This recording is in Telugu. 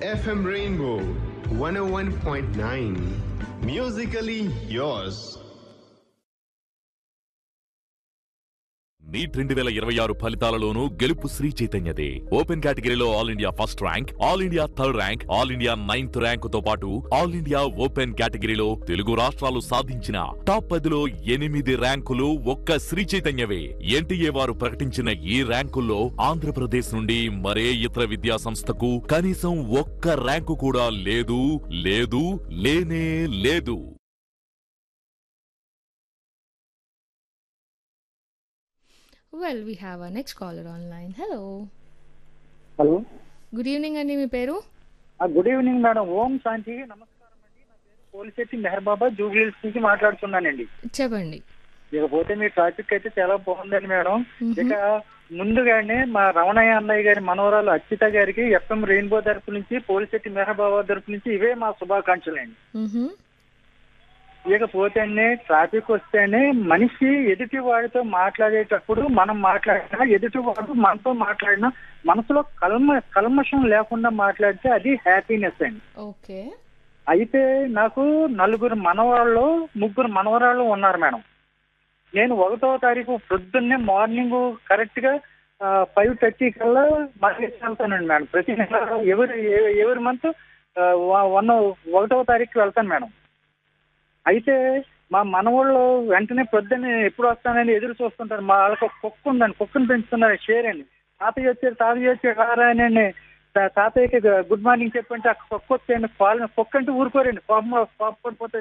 FM Rainbow 101.9. Musically yours. NEET రెండు వేల ఇరవై ఆరు ఫలితాలలోనూ గెలుపు శ్రీ చైతన్యదే ఓపెన్ కేటగిరీలో all India first rank all India third rank all India ninth rank తో పాటు ఆల్ ఇండియా ఓపెన్ కేటగిరీలో తెలుగు రాష్ట్రాలు సాధించిన టాప్ పదిలో ఎనిమిది ర్యాంకులు ఒక్క శ్రీ చైతన్యవే ఎన్టీఏ వారు ప్రకటించిన ఈ ర్యాంకుల్లో ఆంధ్రప్రదేశ్ నుండి మరే ఇతర విద్యా సంస్థకు కనీసం ఒక్క ర్యాంకు కూడా లేదు లేదు లేనే లేదు well we have a next caller online hello hello good evening అండి మీ పేరు ఆ, good evening madam Om Shanti నమస్కారం అండి నా పేరు పోలిశెట్టి మెహర్ బాబా జూబ్లీహిల్స్ నుంచి మాట్లాడుతున్నానండి చెప్పండి ఇకపోతే మీ ట్రాఫిక్ అయితే చాలా బాగుందండి మేడం మ్మ్. ఇక ముందుగానే మా రమణయ్య అన్నయ్య గారి మనవరాలు అర్చిత గారికి ఎఫ్ఎం రెయిన్బో తరపు నుంచి పోలిశెట్టి మెహర్ బాబా తరపు నుంచి ఇవే మా శుభాకాంక్షలు అండి మ్మ్హమ్. ఇకపోతే ట్రాఫిక్ వస్తేనే మనిషి ఎదుటి వాడితో మాట్లాడేటప్పుడు మనం మాట్లాడినా ఎదుటి వాడు మనతో మాట్లాడినా మనసులో కల్మ కల్మషం లేకుండా మాట్లాడితే అది హ్యాపీనెస్ అండి ఓకే అయితే నాకు నలుగురు మనవాళ్ళు ముగ్గురు మనవరాళ్ళు ఉన్నారు మేడం నేను ఒకటో తారీఖు పొద్దున్నే మార్నింగ్ కరెక్ట్ గా ఫైవ్ థర్టీ కల్లా మళ్ళీ వెళ్తానండి మేడం ప్రతి నెల ఎవరి ఎవరి మంత్ వన్ ఒకటో తారీఖు వెళ్తాను మేడం అయితే మా మనవాళ్ళు వెంటనే పొద్దున్నే ఎప్పుడు వస్తానని ఎదురు చూస్తుంటారు మా వాళ్ళకి ఒక కుక్క ఉందండి కుక్కను పెంచుతున్నారు షేర్ అండి తాతయ్య వచ్చారు తాతయ్య వచ్చారు రారా అని తా- తాతయ్యకి గుడ్ మార్నింగ్ చెప్పంటే ఆ కుక్క వచ్చేయండి పాలు కుక్క అంటే ఊరుకోరండి కోపం కోపం పడిపోతుంది